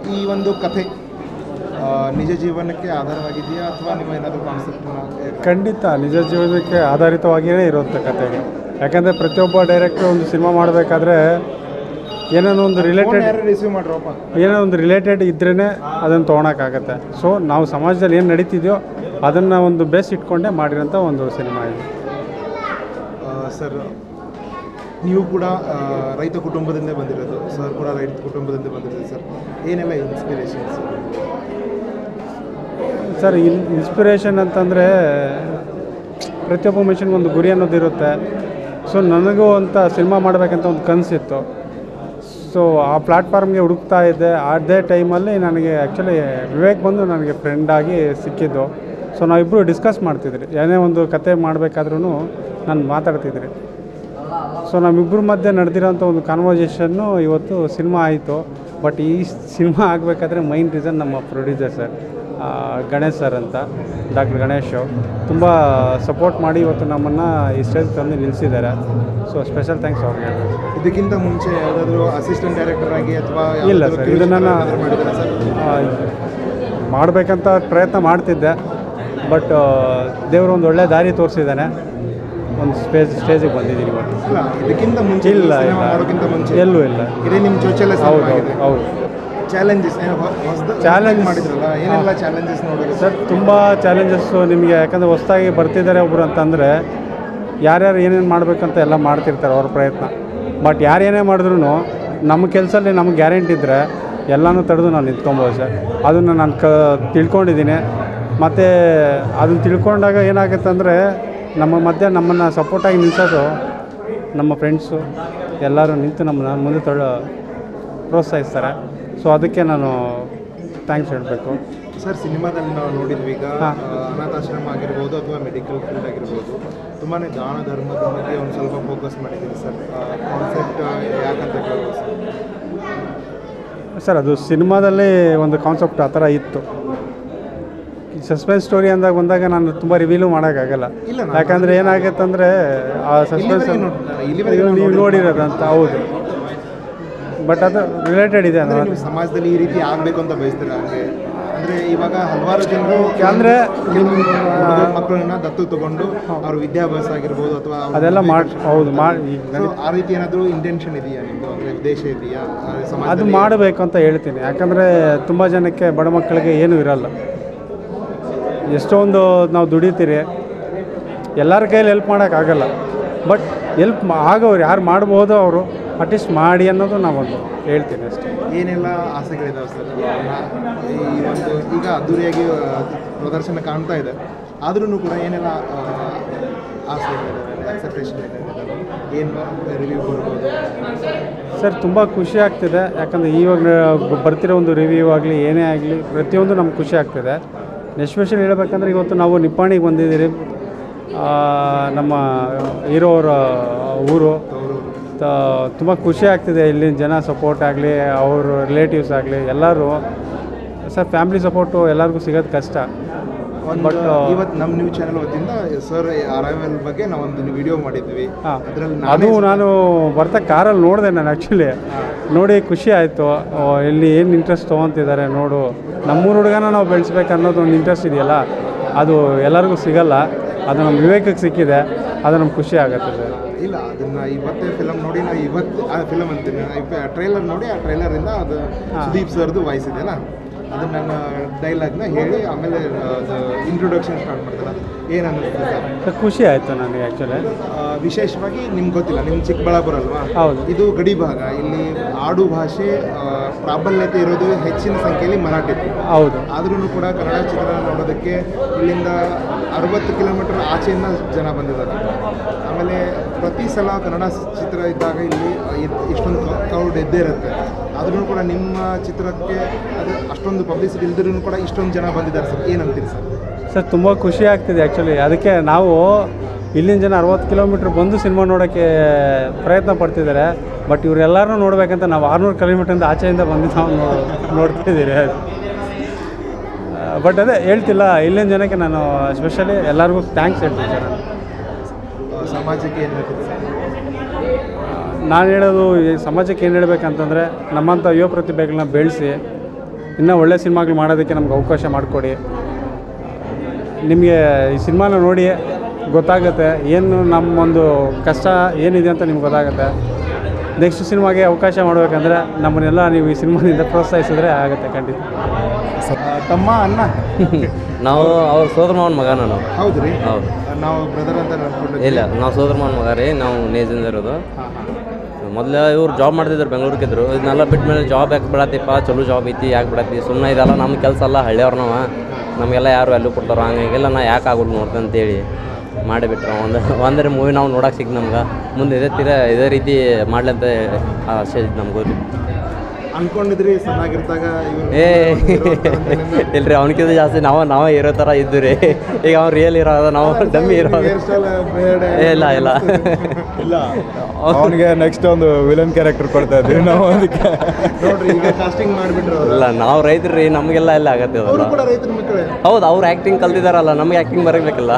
ಈ ಒಂದು ಕಥೆ ಆ, ನಿಜ ಜೀವನಕ್ಕೆ ಆಧಾರವಾಗಿದೆಯಾ ಅಥವಾ ನಿಮ್ಮ ಏನಾದರೂ ಕಾನ್ಸೆಪ್ಟನ್ನ ಖಂಡಿತ ನಿಜ ಜೀವನಕ್ಕೆ ಆಧಾರಿತವಾಗಿಯೇ ಇರುತ್ತೆ ಕತೆಗೆ ಯಾಕಂದರೆ ಪ್ರತಿಯೊಬ್ಬ ಡೈರೆಕ್ಟ್ರು ಒಂದು ಸಿನಿಮಾ ಮಾಡಬೇಕಾದ್ರೆ ಏನೋ ಒಂದು ರಿಲೇಟೆಡ್ ಯಾರು ರಿಸೀವ್ ಮಾಡ್ರಪ್ಪ ಏನೋ ಒಂದು ರಿಲೇಟೆಡ್ ಇದ್ರೇ ಅದನ್ನು ತೊಗೊಳಕ್ಕಾಗತ್ತೆ ಸೊ ನಾವು ಸಮಾಜದಲ್ಲಿ ಏನು ನಡೀತಿದೆಯೋ ಅದನ್ನು ಒಂದು ಬೇಸ್ ಇಟ್ಕೊಂಡೇ ಮಾಡಿರೋಂಥ ಒಂದು ಸಿನಿಮಾ ಇದು ಸರ್ ನೀವು ಕೂಡ ಆ, ರೈತ ಕುಟುಂಬದಿಂದ ಬಂದಿರೋದು ಸರ್ ಕೂಡ ರೈತ ಕುಟುಂಬದಿಂದ ಬಂದಿರೋದು ಸರ್ ಏನೆಲ್ಲ ಇನ್ಸ್ಪಿರೇಷನ್ಸ್ ಸರ್ ಇನ್ ಇನ್ಸ್ಪಿರೇಷನ್ ಅಂತಂದರೆ ಪ್ರತಿಯೊಬ್ಬ ಮನುಷ್ಯನಿಗೆ ಒಂದು ಗುರಿ ಅನ್ನೋದಿರುತ್ತೆ ಸೊ ನನಗೂ ಅಂತ ಸಿನಿಮಾ ಮಾಡಬೇಕಂತ ಒಂದು ಕನಸಿತ್ತು ಸೊ ಆ ಪ್ಲ್ಯಾಟ್ಫಾರ್ಮ್ಗೆ ಹುಡುಕ್ತಾ ಇದ್ದೆ ಅದೇ ಟೈಮಲ್ಲಿ ನನಗೆ ಆ್ಯಕ್ಚುಲಿ ವಿವೇಕ್ ಬಂದು ನನಗೆ ಫ್ರೆಂಡಾಗಿ ಸಿಕ್ಕಿದ್ದು ಸೊ ನಾವಿಬ್ಬರು ಡಿಸ್ಕಸ್ ಮಾಡ್ತಿದ್ರಿ ಏನೇ ಒಂದು ಕತೆ ಮಾಡಬೇಕಾದ್ರೂ ನಾನು ಮಾತಾಡ್ತಿದ್ರಿ ಸೊ ನಮ್ಮಿಬ್ಬರ ಮಧ್ಯೆ ನಡೆದಿರೋಂಥ ಒಂದು ಕಾನ್ವರ್ಜೇಷನ್ನು ಇವತ್ತು ಸಿನಿಮಾ ಆಯಿತು ಬಟ್ ಈ ಸಿನಿಮಾ ಆಗಬೇಕಾದ್ರೆ ಮೈನ್ ರೀಸನ್ ನಮ್ಮ ಪ್ರೊಡ್ಯೂಸರ್ ಸರ್ ಗಣೇಶ್ ಸರ್ ಅಂತ ಡಾಕ್ಟರ್ ಗಣೇಶ್ ತುಂಬ ಸಪೋರ್ಟ್ ಮಾಡಿ ಇವತ್ತು ನಮ್ಮನ್ನು ಈ ಸ್ಟೇಜ್ ತಂದು ನಿಲ್ಲಿಸಿದ್ದಾರೆ ಸೊ ಸ್ಪೆಷಲ್ ಥ್ಯಾಂಕ್ಸ್ ಅವ್ರಿಗೆ ಇದಕ್ಕಿಂತ ಮುಂಚೆ ಯಾವುದಾದ್ರೂ ಅಸಿಸ್ಟೆಂಟ್ ಡೈರೆಕ್ಟರ್ ಆಗಿ ಅಥವಾ ಇಲ್ಲ ಯಾವ್ದಾದ್ರು ಸರ್, ಕಿರುಚಿತ್ರ ಇದನ್ನ ಏನಾದ್ರು ಮಾಡಿದ್ದೀರಾ ಸರ್ ಮಾಡಬೇಕಂತ ಪ್ರಯತ್ನ ಮಾಡ್ತಿದ್ದೆ ಬಟ್ ದೇವರು ಒಂದು ಒಳ್ಳೆ ದಾರಿ ತೋರಿಸಿದ್ದಾನೆ ಒಂದು ಸ್ಟೇಜ್ ಸ್ಟೇಜಿಗೆ ಬಂದಿದ್ದೀನಿ ಇವತ್ತು ಇಲ್ಲ ಇದಕ್ಕಿಂತ ಮುಂಚೆ ಈ ಇಲ್ಲ ಸಿನಿಮಾ ಇಲ್ಲ ಮಾಡೋಕ್ಕಿಂತ ಮುಂಚೆ ಎಲ್ಲೂ ಇಲ್ಲ ಇದೇ ನಿಮ್ಮ ಚೊಚ್ಚಲ ಹೌದು ಸಿನಿಮಾ ಹೌದು ಆಗಿದೆ ಹೌದು ಚಾಲೆಂಜಸ್ ಹೊಸದ Challenge- ಮಾಡಿದ್ರಲ್ಲ ಏನೆಲ್ಲ ಚಾಲೆಂಜಸ್ ನೋಡಿದ್ರೆ ಸರ್ ತುಂಬ ಚಾಲೆಂಜಸ್ಸು ನಿಮಗೆ ಯಾಕಂದರೆ ಹೊಸ್ದಾಗಿ ಬರ್ತಿದ್ದಾರೆ ಒಬ್ಬರು ಅಂತಂದರೆ ಯಾರ್ಯಾರು ಏನೇನು ಮಾಡಬೇಕಂತ ಎಲ್ಲ ಮಾಡ್ತಿರ್ತಾರೆ ಅವ್ರ ಪ್ರಯತ್ನ ಬಟ್ ಯಾರು ಏನೇ ಮಾಡಿದ್ರು ನಮ್ಮ ಕೆಲಸದಲ್ಲಿ ನಮ್ಗೆ ಗ್ಯಾರಂಟಿ ಇದ್ದರೆ ಎಲ್ಲನೂ ತಡೆದು ನಾವು ನಿಂತ್ಕೊಬೋದು ಸರ್ ಅದನ್ನು ನಾನು ಕ ತಿಳ್ಕೊಂಡಿದ್ದೀನಿ ಮತ್ತು ಅದನ್ನು ತಿಳ್ಕೊಂಡಾಗ ಏನಾಗುತ್ತೆ ಅಂದರೆ ನಮ್ಮ ಮಧ್ಯೆ ನಮ್ಮನ್ನು ಸಪೋರ್ಟಾಗಿ ನಿಲ್ಲಿಸೋದು ನಮ್ಮ ಫ್ರೆಂಡ್ಸು ಎಲ್ಲರೂ ನಿಂತು ನಮ್ಮನ್ನ ಮುಂದೆ ತೊಳ ಪ್ರೋತ್ಸಾಹಿಸ್ತಾರೆ ಸೊ ಅದಕ್ಕೆ ನಾನು ಥ್ಯಾಂಕ್ಸ್ ಹೇಳಬೇಕು ಸರ್ ಸಿನಿಮಾದಲ್ಲಿ ನಾವು ನೋಡಿದ್ವಿ ಈಗ ಹಾ. ಆ, ಅನಾಥಾಶ್ರಮ ಆಗಿರ್ಬೋದು ಅಥವಾ ಮೆಡಿಕಲ್ ಫೀಲ್ಡ್ ಆಗಿರ್ಬೋದು ತುಂಬಾ ದಾನ ಧರ್ಮದ ಬಗ್ಗೆ ಒಂದು ಸ್ವಲ್ಪ ಫೋಕಸ್ ಮಾಡಿದ್ದೀವಿ ಸರ್ ಕಾನ್ಸೆಪ್ಟ್ ಯಾಕಂತ ಕೇಳ್ಬೋದು ಸರ್ ಸರ್ ಅದು ಸಿನಿಮಾದಲ್ಲಿ ಒಂದು ಕಾನ್ಸೆಪ್ಟ್ ಆ ಥರ ಇತ್ತು ಸಸ್ಪೆನ್ಸ್ ಸ್ಟೋರಿ ಅಂದಾಗ ಬಂದಾಗ ನಾನು ತುಂಬ ರಿವೀಲು ಮಾಡೋಕ್ಕಾಗಲ್ಲ ಇಲ್ಲ, ನಾನು ಯಾಕಂದರೆ ಏನಾಗುತ್ತೆ ಅಂದರೆ ಆ ಸಸ್ಪೆನ್ಸ್ ಇಲ್ಲಿವರೆಗೆ ನೋಡಿ- ನಾನು ಇಲ್ಲಿವರೆಗೆ ನಾನು ನೀವು ನೋಡಿದ್ದು ನೋಡಿರೋದಂತ ಹೌದು ಬಟ್ ಅದು ರಿಲೇಟೆಡ್ ಇದೆ ಅಂದ್ರೆ ಅಂದರೆ ನೀವು ಸಮಾಜದಲ್ಲಿ ಈ ರೀತಿ ಆಗಬೇಕು ಅಂತ ಬಯಸ್ತೀರಾ ಹಂಗೆ ಅಂದ್ರೆ ಇವಾಗ ಹಲವಾರು ಜನರು ಅಂದ್ರೆ ಕೆಲವು ಮಕ್ಕಳನ್ನ ದತ್ತು ತಗೊಂಡು ಅವ್ರ ವಿದ್ಯಾಭ್ಯಾಸ ಆಗಿರ್ಬೋದು ಅಥವಾ ಅವ್ರ ಅದೆಲ್ಲ ಮದುವೆ ಮಾಡಿ ಹೌದು ಮಾಡಿ ಈಗ So, ಆ ರೀತಿ ಏನಾದರೂ ಇಂಟೆನ್ಷನ್ ಇದೆಯಾ ನಿಮ್ದು ಅಂದ್ರೆ ಉದ್ದೇಶ ಇದೆಯಾ ಆ, ಅದು ಸಮಾಜದಲ್ಲಿ ಮಾಡಬೇಕು ಅಂತ ಹೇಳ್ತೀನಿ ಯಾಕಂದರೆ ತುಂಬ ಜನಕ್ಕೆ ಬಡ ಮಕ್ಕಳಿಗೆ ಏನೂ ಇರಲ್ಲ ಎಷ್ಟೊಂದು ನಾವು ದುಡಿತೀರಿ ಎಲ್ಲರ ಕೈಯಲ್ಲಿ ಹೆಲ್ಪ್ ಮಾಡೋಕ್ಕಾಗಲ್ಲ ಬಟ್ ಹೆಲ್ಪ್ ಆಗೋರು ಯಾರು ಮಾಡ್ಬೋದು ಅವರು ಅಟ್ಲೀಸ್ಟ್ ಮಾಡಿ ಅನ್ನೋದು ನಾವೊಂದು ಹೇಳ್ತೀನಿ ಅಷ್ಟೇ ಏನೆಲ್ಲ ಆಸೆಗಳಿದಾವೆ ಸರ್ ಈ ಒಂದು ಈಗ ಅದ್ದೂರಿಯಾಗಿ ಆ, ಪ್ರದರ್ಶನ ಕಾಣ್ತಾ ಇದೆ ಆದ್ರೂ ಕೂಡ ಏನೆಲ್ಲ ಆ, ಆಸೆಗಳಿದಾವೆ ಎಕ್ಸೆಪ್ಟೇಷನ್ ಏನು ರಿವ್ಯೂ ಬರ್ಬೋದು ಸರ್ ತುಂಬ ಖುಷಿ ಆಗ್ತಿದೆ ಯಾಕಂದರೆ ಇವಾಗ ನ- ಬರ್ತಿರೋ ಒಂದು ರಿವ್ಯೂ ಆಗಲಿ ಏನೇ ಆಗಲಿ ಪ್ರತಿಯೊಂದು ನಮ್ಗೆ ಖುಷಿ ಆಗ್ತಿದೆ ಎಸ್ಪೆಷಲಿ ಹೇಳ್ಬೇಕಂದ್ರೆ ಇವತ್ತು ನಾವು ನಿಪ್ಪಾಣಿಗೆ ಬಂದಿದ್ದೀರಿ ಆ, ನಮ್ಮ ಹೀರೋ ಅವರ ಊರು ತುಂಬ ಖುಷಿ ಆಗ್ತಿದೆ ಇಲ್ಲಿನ ಜನ ಸಪೋರ್ಟ್ ಆಗಲಿ ಅವ್ರ ರಿಲೇಟಿವ್ಸ್ ಆಗಲಿ ಎಲ್ಲರೂ ಸರ್ ಫ್ಯಾಮ್ಲಿ ಸಪೋರ್ಟು ಎಲ್ಲರಿಗೂ ಸಿಗೋದು ಕಷ್ಟ ಒಂದು But, ಆ, ಇವತ್ತು ನಮ್ಮ ನ್ಯೂಸ್ ಚಾನಲ್ ವತಿಯಿಂದ ಸರ್ ಅರೈವಲ್ ಬಗ್ಗೆ ನಾವೊಂದು ವಿಡಿಯೋ ಮಾಡಿದ್ವಿ ಹಾಂ ಅದರಲ್ಲಿ ಅದು ನಾನು ಬರ್ತಾ ಕಾರಲ್ಲಿ ನೋಡಿದೆ ನಾನು ಆ್ಯಕ್ಚುಲಿ ನೋಡಿ ಖುಷಿ ಆಯಿತು ಇಲ್ಲಿ ಏನು ಇಂಟ್ರೆಸ್ಟ್ ತೊಗೊತಿದ್ದಾರೆ ನೋಡು ನಮ್ಮೂರು ಹುಡುಗನ ನಾವು ಬೆಳೆಸ್ಬೇಕು ಅನ್ನೋದು ಒಂದು ಇಂಟ್ರೆಸ್ಟ್ ಇದೆಯಲ್ಲ ಅದು ಎಲ್ಲರಿಗೂ ಸಿಗಲ್ಲ ಅದು ನಮ್ಮ ವಿವೇಕಕ್ಕೆ ಸಿಕ್ಕಿದೆ ಅದು ನಮ್ಗೆ ಖುಷಿ ಆಗುತ್ತೆ ಸರ್ ಇಲ್ಲ ಅದನ್ನ ಇವತ್ತೇ ಫಿಲಮ್ ನೋಡಿ ನಾವು ಇವತ್ತು ಆ ಫಿಲಮ್ ಅಂತೀನಿ ಟ್ರೈಲರ್ ನೋಡಿ ಆ ಟ್ರೈಲರಿಂದ ಅದು ಹಾ. ಸುದೀಪ್ ಸರ್ದು ವಾಯ್ಸ್ ಇದೆಯಲ್ಲ ಅದನ್ನ ನಾನು ಡೈಲಾಗ್ನ ಹೇಳಿ ಆಮೇಲೆ ಅದು ಇಂಟ್ರೊಡಕ್ಷನ್ ಸ್ಟಾರ್ಟ್ ಮಾಡ್ತಾರೆ ಏನು ಅನ್ನಿಸ್ತದೆ ಸರ್ ಸರ್ ಖುಷಿ ಆಯಿತು ನನಗೆ ಆ್ಯಕ್ಚುಲಿ ಆ, ವಿಶೇಷವಾಗಿ ನಿಮ್ಗೆ ಗೊತ್ತಿಲ್ಲ ನಿಮ್ಮ ಚಿಕ್ಕಬಳ್ಳಾಪುರ ಅಲ್ವಾ ಹೌದು. ಇದು ಗಡಿ ಭಾಗ ಇಲ್ಲಿ ಆಡು ಭಾಷೆ ಆ, ಪ್ರಾಬಲ್ಯತೆ ಇರೋದು ಹೆಚ್ಚಿನ ಸಂಖ್ಯೆಯಲ್ಲಿ ಮರಾಠಿ ಹೌದು ಆದ್ರೂ ಕೂಡ ಕನ್ನಡ ಚಿತ್ರ ನೋಡೋದಕ್ಕೆ ಇಲ್ಲಿಂದ ಅರವತ್ತು ಕಿಲೋಮೀಟರ್ ಆಚೆಯಿಂದ ಜನ ಬಂದಿದ್ದಾರೆ ಆಮೇಲೆ ಪ್ರತಿ ಸಲ ಕನ್ನಡ ಚಿತ್ರ ಇದ್ದಾಗ ಇಲ್ಲಿ ಇದ್- ಇಷ್ಟೊಂದು ಕ್ರೌಡ್ ಇದ್ದೇ ಇರುತ್ತೆ ಆದ್ರೂ ಕೂಡ ನಿಮ್ಮ ಚಿತ್ರಕ್ಕೆ ಅದು ಅಷ್ಟೊಂದು ಪಬ್ಲಿಸಿಟಿ ಇಲ್ದ್ರೂ ಕೂಡ ಇಷ್ಟೊಂದು ಜನ ಬಂದಿದ್ದಾರೆ ಸರ್ ಏನಂತೀರಿ ಸರ್ ಸರ್ ತುಂಬ ಖುಷಿ ಆಗ್ತಿದೆ ಆ್ಯಕ್ಚುಲಿ ಅದಕ್ಕೆ ನಾವು ಇಲ್ಲಿನ ಜನ ಅರವತ್ತು ಕಿಲೋಮೀಟ್ರ್ ಬಂದು ಸಿನಿಮಾ ನೋಡೋಕ್ಕೆ ಪ್ರಯತ್ನ ಪಡ್ತಿದ್ದಾರೆ ಬಟ್ ಇವರೆಲ್ಲರೂ ನೋಡಬೇಕಂತ ನಾವು ಆರುನೂರು ಕಿಲೋಮೀಟ್ರಿಂದ ಆಚೆಯಿಂದ ಬಂದು ನಾವು ನೋ- ನೋಡ್ತಿದ್ದೀರಿ ಬಟ್ ಅದೇ ಹೇಳ್ತಿಲ್ಲ ಇಲ್ಲಿನ ಜನಕ್ಕೆ ನಾನು ಸ್ಪೆಷಲಿ ಎಲ್ಲರಿಗೂ ಥ್ಯಾಂಕ್ಸ್ ಹೇಳ್ತೀನಿ ಸರ್ ಆ, ಸಮಾಜಕ್ಕೆ ಏನು ಹೇಳ್ತೀರಿ ಸರ್ ನಾನು ಹೇಳೋದು ಈ ಸಮಾಜಕ್ಕೆ ಏನು ಹೇಳ್ಬೇಕಂತಂದರೆ ನಮ್ಮಂಥ ಯುವ ಪ್ರತಿಭೆಗಳನ್ನ ಬೆಳೆಸಿ ಇನ್ನೂ ಒಳ್ಳೆ ಸಿನಿಮಾಗಳು ಮಾಡೋದಕ್ಕೆ ನಮ್ಗೆ ಅವಕಾಶ ಮಾಡಿಕೊಡಿ ನಿಮಗೆ ಈ ಸಿನಿಮಾನ ನೋಡಿ ಗೊತ್ತಾಗುತ್ತೆ ಏನು ನಮ್ಮೊಂದು ಕಷ್ಟ ಏನಿದೆ ಅಂತ ನಿಮ್ಗೆ ಗೊತ್ತಾಗುತ್ತೆ ನೆಕ್ಸ್ಟ್ ಸಿನಿಮಾಗೆ ಅವಕಾಶ ಮಾಡಬೇಕಂದ್ರೆ ನಮ್ಮನ್ನೆಲ್ಲ ನೀವು ಈ ಸಿನಿಮಾದಿಂದ ಪ್ರೋತ್ಸಾಹಿಸಿದ್ರೆ ಆಗುತ್ತೆ ಖಂಡಿತ ಆ, ತಮ್ಮ ಅಣ್ಣ ನಾವು ಅವ್ರ ಸೋದರ ಮಾವನ ಮಗ ನಾನು ಹೌದು ರೀ ಹೌದು ನಾವು ಬ್ರದರ್ ಅಂತ ಅನ್ಕೊಂಡಿದ್ವಿ ಇಲ್ಲ ನಾವು ಸೋದರ ಮಾವನ ಮಗ ರೀ ನಾವು ನೇಜಿಂದ ಇರೋದು ಹಾಂ ಹಾಂ ಮೊದಲು ಇವ್ರು ಜಾಬ್ ಮಾಡ್ತಿದ್ರು ಬೆಂಗಳೂರಿಗೆ ಇದ್ರು ಇದನ್ನೆಲ್ಲ ಬಿಟ್ಟ ಮೇಲೆ ಜಾಬ್ ಯಾಕೆ ಬಿಡತ್ತಿಪ್ಪ ಚಲೋ ಜಾಬ್ ಐತಿ ಯಾಕೆ ಬಿಡತ್ತಿ ಸುಮ್ಮನೆ ಇದೆಲ್ಲ ನಮ್ಮ ಕೆಲಸ ಎಲ್ಲ ಹಳ್ಳಿಯವ್ರು ನಾವು ನಮಗೆಲ್ಲ ಯಾರು ವ್ಯಾಲ್ಯೂ ಕೊಡ್ತಾರೋ ಹಂಗಾಗೆಲ್ಲ ನಾ ಯಾಕೆ ಆಗೋದು ನೋಡ್ದೆ ಅಂತೇಳಿ ಮಾಡಿಬಿಟ್ರು ಒಂದು ಒಂದರೆ ಮೂವಿ ನಾವು ನೋಡಕ್ಕೆ ಸಿಕ್ ನಮ್ಗೆ ಮುಂದೆ ಇದೇ ತೀರ ಇದೇ ರೀತಿ ಮಾಡ್ಲಿ ಅಂತ ಆಸೆ ಐತಿ ನಮಗೂ ರೀ ಅನ್ಕೊಂಡಿದ್ರಿ ಚೆನ್ನಾಗಿರ್ತಾಗ ಇವ್ರು ಏ hero ಅಂತ ಅಂತಾನೆ. ಇಲ್ರಿ ಅವನಕ್ಕಿಂತ ಜಾಸ್ತಿ ನಾವು ನಾವೇ ಇರೋ ಥರ ಇದ್ದು ರೀ ಈಗ ಅವ್ನು ರಿಯಲ್ ಇರೋ ನಾವು ಡಮ್ಮಿ ಇರೋ Hair style ಬೇಡ ಏ, ಇಲ್ಲ ಇಲ್ಲ ಇಲ್ಲ ಅವನಿಗೆ ನೆಕ್ಸ್ಟ್ ಒಂದು ವಿಲನ್ ಕ್ಯಾರೆಕ್ಟರ್ ಕೊಡ್ತಾ ಇದ್ವಿ ನಾವು ಅದಕ್ಕೆ ನೋಡ್ರಿ ಈಗ ಕಾಸ್ಟಿಂಗ್ ಮಾಡಿಬಿಟ್ರು ಅವರು ಇಲ್ಲ ನಾವು ರೈತರು ರೀ ನಮಗೆಲ್ಲ ಎಲ್ಲ ಆಗತ್ತೆ ಅವರು ಅದೆಲ್ಲ ಕೂಡ ರೈತರ ಮಕ್ಕಳೇ ಹೌದು ಅವ್ರು ಆ್ಯಕ್ಟಿಂಗ್ ಕಲ್ತಿದಾರಲ್ಲ ನಮಗೆ ಆ್ಯಕ್ಟಿಂಗ್ ಬರಬೇಕಲ್ಲ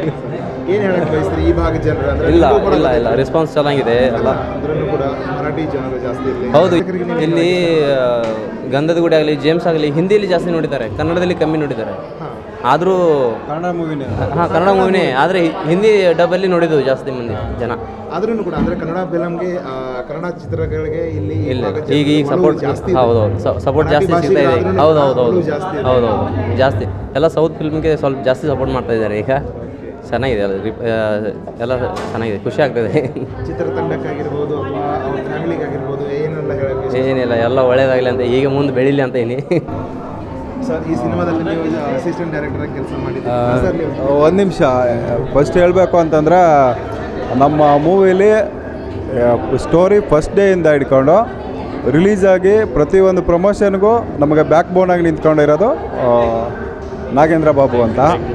ಏನ್ ಹೇಳಕ್ ಬಯಸ್ತೀರಿ ಈ ಭಾಗದ ಜನರು ಅಂದ್ರೆ ಇಲ್ಲ ನಿಮ್ಗೂ ಕೂಡ ಇಲ್ಲ ಇಲ್ಲ ರೆಸ್ಪಾನ್ಸ್ ಚೆನ್ನಾಗಿದೆ ಎಲ್ಲ ಅಂದ್ರೂ ಕೂಡ ಮರಾಠಿ ಜನರು ಜಾಸ್ತಿ ಇರಲಿ ಹೌದು ಇಲ್ಲಿ ಆ, ಗಂಧದ ಗುಡಿ ಆಗಲಿ ಜೇಮ್ಸ್ ಆಗಲಿ ಹಿಂದಿಯಲ್ಲಿ ಜಾಸ್ತಿ ನೋಡಿದ್ದಾರೆ ಕನ್ನಡದಲ್ಲಿ ಕಮ್ಮಿ ನೋಡಿದ್ದಾರೆ ಆದರೂ ಕನ್ನಡ ಮೂವಿನೇ ಹಾಂ ಕನ್ನಡ ಮೂವಿನೇ ಆದರೆ ಹಿಂದಿ ಡಬ್ಬಲ್ಲಿ ನೋಡಿದ್ದು ಜಾಸ್ತಿ ಮಂದಿ ಜನ ಆದ್ರೂ ಕೂಡ ಅಂದ್ರೆ ಕನ್ನಡ ಫಿಲಮ್ಗೆ ಕನ್ನಡ ಚಿತ್ರಗಳಿಗೆ ಇಲ್ಲಿ ಈ ಇಲ್ಲ ಭಾಗದ ಈಗ ಈಗ ಜನರು ಸಪೋರ್ಟ್ ಒಲವು ಜಾಸ್ತಿ ಇದೆ. ಹೌದೌದು ಸಪೋರ್ಟ್ ಮರಾಠಿ ಜಾಸ್ತಿ ಸಿಗ್ತಾ ಇದೆ ಭಾಷೆಗಾದ್ರೂ ಹೌದು ಹೌದು ಹೌದು ಒಲವು ಜಾಸ್ತಿ ಇದೆ. ಹೌದೌದು ಜಾಸ್ತಿ ಎಲ್ಲ ಸೌತ್ ಫಿಲ್ಮ್ಗೆ ಸ್ವಲ್ಪ ಜಾಸ್ತಿ ಸಪೋರ್ಟ್ ಮಾಡ್ತಾ ಇದ್ದಾರೆ ಈಗ ಚೆನ್ನಾಗಿದೆ ಎಲ್ಲ ರಿಪ್- ಆ, ಎಲ್ಲ ಚೆನ್ನಾಗಿದೆ ಖುಷಿ ಆಗ್ತದೆ ಚಿತ್ರತಂಡಕ್ಕಾಗಿರ್ಬೋದು ಅಥವಾ ಅವ್ರ ಫ್ಯಾಮಿಲಿಗಾಗಿರ್ಬೋದು ಏನೆಲ್ಲ ಹೇಳಕ್ಕೆ ಏನಿಲ್ಲ ಎಲ್ಲ ಒಳ್ಳೇದಾಗಲಿ ಅಂತ ಈಗ ಮುಂದೆ ಬೆಳೀಲಿ ಅಂತ ಇನಿ ಸರ್ ಈ ಸಿನಿಮಾದಲ್ಲಿ ನೀವು ಅಸಿಸ್ಟೆಂಟ್ ಡೈರೆಕ್ಟರ್ ಆಗಿ ಕೆಲಸ ಮಾಡಿದ್ದೀರಿ ಸರ್ ನೀವು ಒಂದು ನಿಮಿಷ ಫಸ್ಟ್ ಹೇಳಬೇಕು ಅಂತಂದ್ರೆ ನಮ್ಮ ಮೂವಿಲಿ ಸ್ಟೋರಿ ಫಸ್ಟ್ ಡೇಯಿಂದ ಹಿಡ್ಕೊಂಡು ರಿಲೀಸ್ ಆಗಿ ಪ್ರತಿಯೊಂದು ಪ್ರಮೋಷನ್ಗೂ ನಮಗೆ ಬ್ಯಾಕ್ ಬೋನಾಗಿ ನಿಂತ್ಕೊಂಡಿರೋದು ಆ, ನಾಗೇಂದ್ರ ಬಾಬು ಅಂತ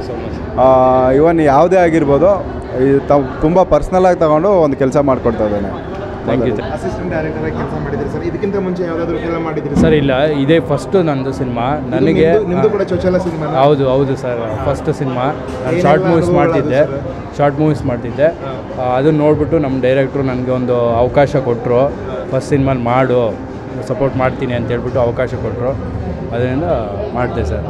ಇವನ್ ಯಾವುದೇ ಆಗಿರ್ಬೋದು ಈ ತಾವು ತುಂಬ ಪರ್ಸ್ನಲಾಗಿ ತಗೊಂಡು ಒಂದು ಕೆಲಸ ಮಾಡಿಕೊಡ್ತಾ ಇದ್ದಾನೆ ಥ್ಯಾಂಕ್ ಯು ಅಸಿಸ್ಟೆಂಟ್ ಡೈರೆಕ್ಟರ್ ಆಗಿ ಕೆಲಸ ಮಾಡಿದ್ದೀರಿ ಸರ್ ಇದಕ್ಕಿಂತ ಮುಂಚೆ ಯಾವುದಾದ್ರೂ ಫಿಲ್ಮ್ ಮಾಡಿದ್ದೀರಿ ಸರ್ ಇಲ್ಲ ಇದೇ ಫಸ್ಟು ನಂದು ಸಿನಿಮಾ ನನಗೆ ನಿಮ್ದು- ನಿಮ್ದು ಕೂಡ ಚೊಚಲ ಸಿನಿಮಾ ಹೌದು ಹೌದು ಸರ್ ಫಸ್ಟ್ ಸಿನಿಮಾ ನಾನು ಏನೆಲ್ಲ ಶಾರ್ಟ್ ಮೂವೀಸ್ ಅನುಭವಗಳು ಮಾಡ್ತಿದ್ದೆ ಅದು ಶಾರ್ಟ್ ಮೂವೀಸ್ ಮಾಡ್ತಿದ್ದೆ ಅದನ್ನು ನೋಡಿಬಿಟ್ಟು ನಮ್ಮ ಡೈರೆಕ್ಟ್ರು ನನಗೆ ಒಂದು ಅವಕಾಶ ಕೊಟ್ಟರು ಫಸ್ಟ್ ಸಿನಿಮಾಲಿ ಮಾಡು ಸಪೋರ್ಟ್ ಮಾಡ್ತೀನಿ ಅಂತ ಹೇಳ್ಬಿಟ್ಟು ಅವಕಾಶ ಕೊಟ್ಟರು ಅದರಿಂದ ಮಾಡಿದೆ ಸರ್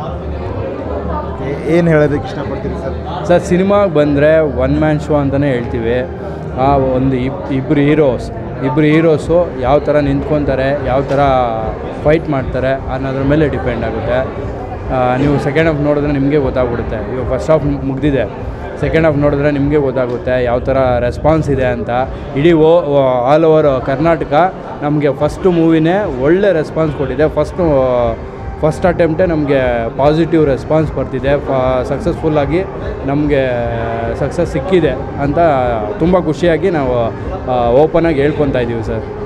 ಏನು ಹೇಳೋದಕ್ಕೆ ಇಷ್ಟಪಡ್ತೀರಿ ಸರ್ ಸರ್ ಸಿನಿಮಾಗೆ ಬಂದರೆ ಒನ್ ಮ್ಯಾನ್ ಶೋ ಅಂತಲೇ ಹೇಳ್ತೀವಿ ಆ ಒಂದು ಇಬ್ ಇಬ್ಬರು ಹೀರೋಸ್ ಇಬ್ಬರು ಹೀರೋಸು ಯಾವ ಥರ ನಿಂತ್ಕೊತಾರೆ ಯಾವ ಥರ ಫೈಟ್ ಮಾಡ್ತಾರೆ ಅನ್ನೋದ್ರ ಮೇಲೆ ಡಿಪೆಂಡ್ ಆಗುತ್ತೆ ಆ, ನೀವು ಸೆಕೆಂಡ್ ಹಾಫ್ ನೋಡಿದ್ರೆ ನಿಮಗೆ ಗೊತ್ತಾಗ್ಬಿಡುತ್ತೆ ಇವಾಗ ಫಸ್ಟ್ ಹಾಫ್ ಮುಗ್ದಿದೆ ಸೆಕೆಂಡ್ ಹಾಫ್ ನೋಡಿದ್ರೆ ನಿಮಗೆ ಗೊತ್ತಾಗುತ್ತೆ ಯಾವ ಥರ ರೆಸ್ಪಾನ್ಸ್ ಇದೆ ಅಂತ ಇಡೀ ಓ ಆಲ್ ಓವರ್ ಕರ್ನಾಟಕ ನಮಗೆ ಫಸ್ಟು ಮೂವಿನೇ ಒಳ್ಳೆ ರೆಸ್ಪಾನ್ಸ್ ಕೊಟ್ಟಿದೆ ಫಸ್ಟು ಫಸ್ಟ್ ಅಟೆಂಪ್ಟೇ ನಮಗೆ ಪಾಸಿಟಿವ್ ರೆಸ್ಪಾನ್ಸ್ ಬರ್ತಿದೆ ಸಕ್ಸಸ್ಫುಲ್ಲಾಗಿ ನಮಗೆ ಸಕ್ಸಸ್ ಸಿಕ್ಕಿದೆ ಅಂತ ತುಂಬ ಖುಷಿಯಾಗಿ ನಾವು ಓಪನಾಗಿ ಹೇಳ್ಕೊತಾ ಇದ್ದೀವಿ ಸರ್